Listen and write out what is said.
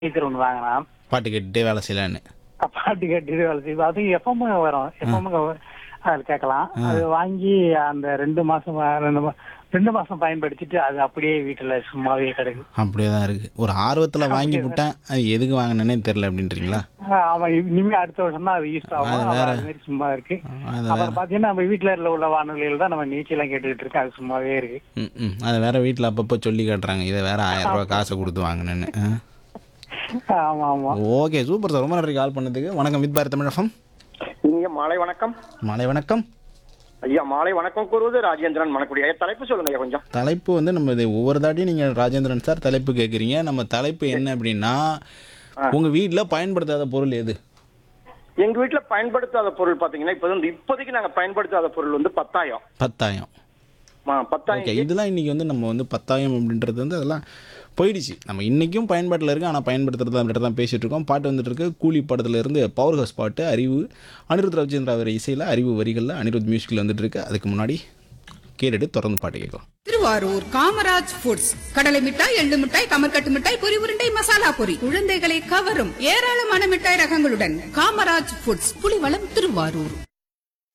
Speaker ஒன்று வாங்கினான் பாட்டு கேட்டுட்டே வேலை செய்யலான்னு பாட்டு கேட்டு வேலை செய்வோம் அது எஃப்எம் வரும் எஃப்எம் அதில் கேட்கலாம் அது வாங்கி அந்த ரெண்டு மாசம் ரெண்டு மா- ரெண்டு மாசம் பயன்படுத்திட்டு அது அப்படியே வீட்டுல சும்மாவே கிடக்கு அப்படியே தான் இருக்கு ஒரு ஆர்வத்துல வாங்கி விட்டேன் அது எதுக்கு வாங்கினேனே தெரியல அப்படின்றீங்களா ஆமா இனிமே அடுத்த வருஷம் தான் அது யூஸ் ஆகும் அது ஆமா, வேற. அது மாதிரி சும்மா இருக்கு அது அப்புறம் பாத்தீங்கன்னா நம்ம வீட்டுல உள்ள வானொலியில தான் நம்ம நீச்சலாம் கேட்டுக்கிட்டு இருக்கு அது சும்மாவே இருக்கு ம் ம் அதை வேற வீட்டில் அப்பப்போ சொல்லி காட்டுறாங்க இதை வேற ஆயிரம் ரூபாய் காசை கொடுத்து வாங்கினேன்னு ஆமா ஆமா ஓகே சூப்பர் சார் ரொம்ப நன்றி கால் பண்ணதுக்கு வணக்கம் வித் பாரத் தமிழகம் இனிய மாலை வணக்கம் மாலை வணக்கம் ஐயா மாலை வணக்கம் கூறுவது ராஜேந்திரன் மணக்குடி ஐயா தலைப்பு சொல்லுங்க ஐயா கொஞ்சம் தலைப்பு வந்து நம்ம இது ஒவ்வொரு தாட்டியும் நீங்கள் ராஜேந்திரன் சார் தலைப்பு கேட்குறீங்க நம்ம தலைப்பு என்ன அப்படின்னா உங்கள் வீட்டில் பயன்படுத்தாத பொருள் எது எங்க வீட்டுல பயன்படுத்தாத பொருள் பாத்தீங்கன்னா இப்ப வந்து இப்போதைக்கு நாங்க பயன்படுத்தாத பொருள் வந்து பத்தாயம் பத்தாயம் ஆ, பத்தாயம் ஓகே இதெல்லாம் இன்னைக்கு வந்து நம்ம வந்து பத்தாயம் அப்படின்றது வந்து அதெல்லாம் போயிடுச்சு நம்ம இன்னைக்கும் பயன்பாட்டில் இருக்கு ஆனால் பயன்படுத்துறது அப்படின்ட்டு தான் பேசிட்டு இருக்கோம் பாட்டு வந்துட்டு இருக்கு கூலி படத்துல இருந்து பவர் ஹவுஸ் பாட்டு அறிவு அனிருத் ரவிச்சந்திரா அவர் இசையில் அறிவு வரிகளில் அனிருத் மியூசிக்கில் வந்துட்டு இருக்கு அதுக்கு முன்னாடி கேட்டுட்டு தொடர்ந்து பாட்டு கேட்கலாம் திருவாரூர் காமராஜ் ஃபுட்ஸ் கடலை மிட்டாய் எள்ளு மிட்டாய் கமர்கட்டு மிட்டாய் பொரி உருண்டை மசாலா பொரி குழந்தைகளை கவரும் ஏராளமான மிட்டாய் ரகங்களுடன் காமராஜ் ஃபுட்ஸ் புலிவளம் திருவாரூர்